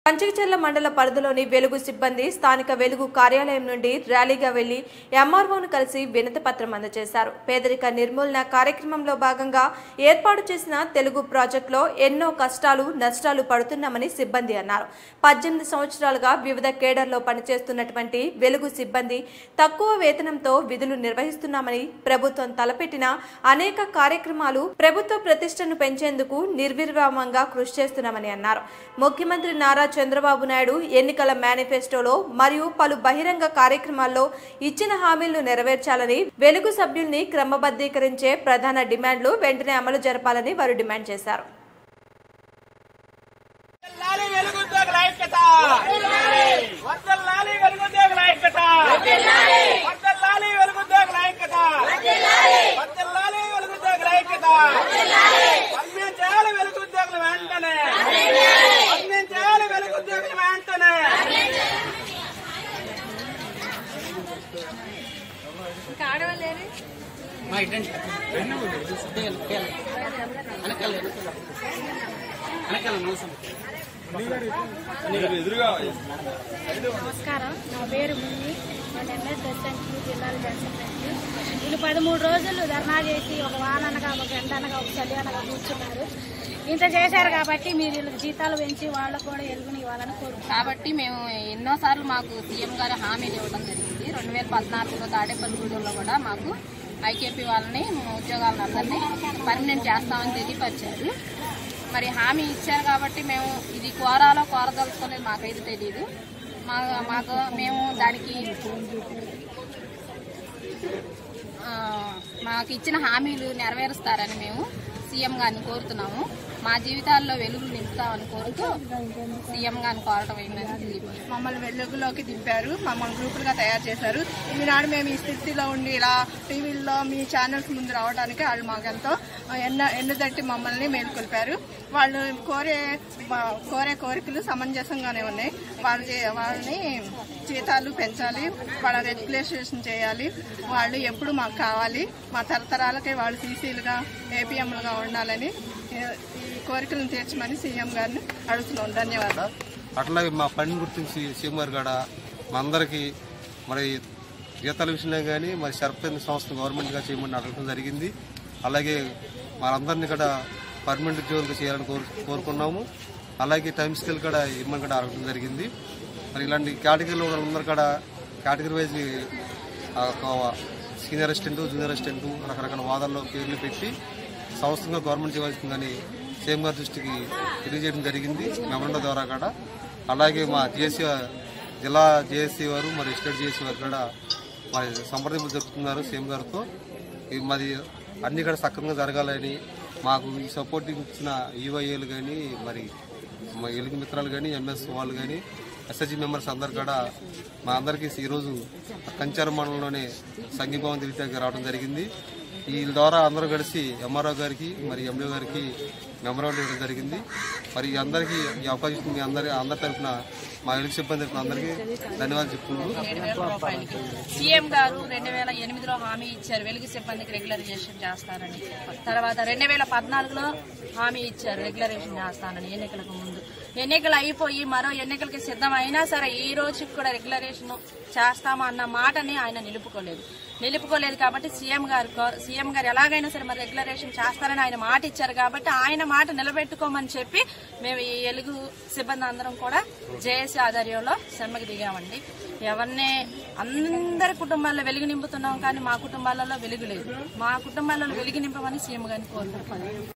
పంచకచెర్ల మండల పరిధిలోని వెలుగు సిబ్బంది స్థానిక వెలుగు కార్యాలయం నుండి ర్యాలీగా వెళ్లి ఎంఆర్ఓను కలిసి వినతి పత్రం అందజేశారు పేదరిక నిర్మూలన కార్యక్రమంలో భాగంగా ఏర్పాటు చేసిన తెలుగు ప్రాజెక్టులో ఎన్నో కష్టాలు నష్టాలు పడుతున్నామని సిబ్బంది అన్నారు పద్దెనిమిది సంవత్సరాలుగా వివిధ కేడర్లో పనిచేస్తున్నటువంటి వెలుగు సిబ్బంది తక్కువ వేతనంతో విధులు నిర్వహిస్తున్నామని ప్రభుత్వం తలపెట్టిన అనేక కార్యక్రమాలు ప్రభుత్వ ప్రతిష్టను పెంచేందుకు నిర్విరామంగా కృషి చేస్తున్నామని అన్నారు ముఖ్యమంత్రి నారా చంద్రబాబు నాయుడు ఎన్నికల మేనిఫెస్టోలో మరియు పలు బహిరంగ కార్యక్రమాల్లో ఇచ్చిన హామీలను నెరవేర్చాలని వెలుగు సభ్యుల్ని క్రమబద్ధీకరించే ప్రధాన డిమాండ్లు వెంటనే అమలు జరపాలని వారు డిమాండ్ చేశారు లాలి వెలుగుద్యోగుల ఐక్యత వర్దల్లాలి వెలుగుద్యోగుల ఐక్యత వర్దల్లాలి వెలుగుద్యోగుల ఐక్యత వర్దల్లాలి వెలుగుద్యోగుల ఐక్యత అందించాలి వెలుగుద్యోగులు వెంటనే అందించాలి వెలుగుద్యోగులు వెంటనే నమస్కారం నా పేరు మున్ని నేను ఎంఎస్ ప్రెసిడెంట్ జిల్లాల జనసెక్రటరీ వీళ్ళు పదమూడు రోజులు ధర్నా చేసి ఒక వాననగా ఒక గంట అనగా ఒక చలి అనగా కూర్చున్నారు ఇంత చేశారు కాబట్టి మీరు వీళ్ళకి జీతాలు పెంచి వాళ్ళకు కూడా ఎలుగుని ఇవ్వాలని కోరుకుంటున్నాను కాబట్టి మేము ఎన్నోసార్లు మాకు సీఎం గారు హామీలు ఇవ్వడం జరిగింది రెండు వేల పద్నాలుగులో తాడేపల్లిగూడెంలో కూడా మాకు ఐకేపీ వాళ్ళని ఉద్యోగాలను అందరినీ పర్మనెంట్ చేస్తామని తెలియపరిచారు మరి హామీ ఇచ్చారు కాబట్టి మేము ఇది కోరాలో కోరదలుచుకోలేదు మాకైతే తెలియదు మా మాకు మేము దానికి ఆ, మాకు ఇచ్చిన హామీలు నెరవేరుస్తారని మేము సీఎం గారిని కోరుతున్నాము మా జీవితాల్లో వెలుగులు నింపుతామని కోరుతూ సీఎం గారిని కోరటం అయిందని మమ్మల్ని వెలుగులోకి దింపారు మమ్మల్ని గ్రూపులుగా తయారు చేశారు ఈనాడు మేము ఈ స్థితిలో ఉండి ఇలా టీవీల్లో మీ ఛానల్స్ ముందు రావడానికి వాళ్ళు మాకెంతో ఎన్న ఎన్నుదట్టి మమ్మల్ని మేల్కొల్పారు వాళ్ళు కోరే మా- కోరే కోరికలు సమంజసంగానే ఉన్నాయి వాళ్ళు చే- వాళ్ళని జీతాలు పెంచాలి వాళ్ళ రెగ్యులేషన్ చేయాలి వాళ్ళు ఎప్పుడు మాకు కావాలి మా తరతరాలకే వాళ్ళు సీసీలుగా ఏపీఎంలుగా ఉండాలని ఈ- ఈ కోరికలను తీర్చమని సీఎం గారిని అడుగుతున్నాం ధన్యవాదాలు అట్లాగే మా పనిని గుర్తించి సీఎం గారు కాడ మా అందరికీ మరి జీతాల విషయంలో కానీ మరి సర్పంచ్ సంస్థ గవర్నమెంట్గా చేయమని అడగడం జరిగింది అలాగే మనందరినీ కూడా పర్మనెంట్ ఉద్యోగులు చేయాలని కోరు కోరుకున్నాము అలాగే టైం స్కేల్ కూడా ఇమ్మని కూడా అడగడం జరిగింది మరి ఇలాంటి కేటగిరీలో వాళ్ళందరూ కూడా category wise senior assistant junior assistant రకరకాల వాదాల్లో పేర్లు పెట్టి సంస్థగా గవర్నమెంట్ చేయవలసిందని సీఎం గారి దృష్టికి తెలియజేయడం జరిగింది మెమరండం ద్వారా కూడా అలాగే మా జేసీ జిల్లా జేఏసీ వారు మరి స్టేట్ జేఏసీ వారు కూడా మరి సంప్రదింపులు జరుపుతున్నారు సీఎం గారితో ఇది మరి అన్ని కూడా సక్రమంగా జరగాలని మాకు ఈ సపోర్టింగ్ ఇచ్చిన ఈవైఏలు కానీ మరి మా ఎలుగు మిత్రాలు కానీ ఎంఎస్ వాళ్ళు కానీ ఎస్ఎస్జి మెంబర్స్ అందరు కూడా మా అందరికీ ఈరోజు కంచార మండలంలోనే సంఘీభావం తెలియటానికి రావడం జరిగింది ఈ ద్వారా అందరూ కలిసి ఎంఆర్ఓ గారికి మరి ఎండిఓ గారికి మెమరాండం ఇవ్వడం జరిగింది మరి ఈ అందరికీ ఈ అవకాశం ఇచ్చిన మీ అందరి అందరి తరఫున మా ఎలుగు సిబ్బంది తరఫున అందరికీ ధన్యవాదాలు చెప్తున్నాను ఏడు వేల రూపాయలకి సీఎం గారు రెండు వేల ఎనిమిదిలో హామీ ఇచ్చారు వెలుగు సిబ్బందికి రెగ్యులరైజేషన్ చేస్తారని తర్వాత రెండు వేల పద్నాలుగులో హామీ ఇచ్చారు రెగ్యులరేషన్ చేస్తానని ఎన్నికలకు ముందు ఎన్నికలు అయిపోయి మరో ఎన్నికలకి సిద్ధం అయినా సరే ఈ రోజుకి కూడా రెగ్యులరేషన్ చేస్తామా అన్న మాటని ఆయన నిలుపుకోలేదు నిలుపుకోలేదు కాబట్టి సీఎం గారు కో- సీఎం గారు ఎలాగైనా సరే మరి రెగ్యులరేషన్ చేస్తారని ఆయన మాట ఇచ్చారు కాబట్టి ఆయన మాట నిలబెట్టుకోమని చెప్పి మేము ఈ ఎలుగు సిబ్బంది అందరం కూడా జేఏసీ ఆధ్వర్యంలో సమ్మెకు దిగామండి ఎవరిని అందరి కుటుంబాల్లో వెలుగు నింపుతున్నాం కానీ మా కుటుంబాలలో వెలుగు లేదు మా కుటుంబాలలో వెలుగు నింపమని సీఎం గారిని కోరుకుంటున్నాం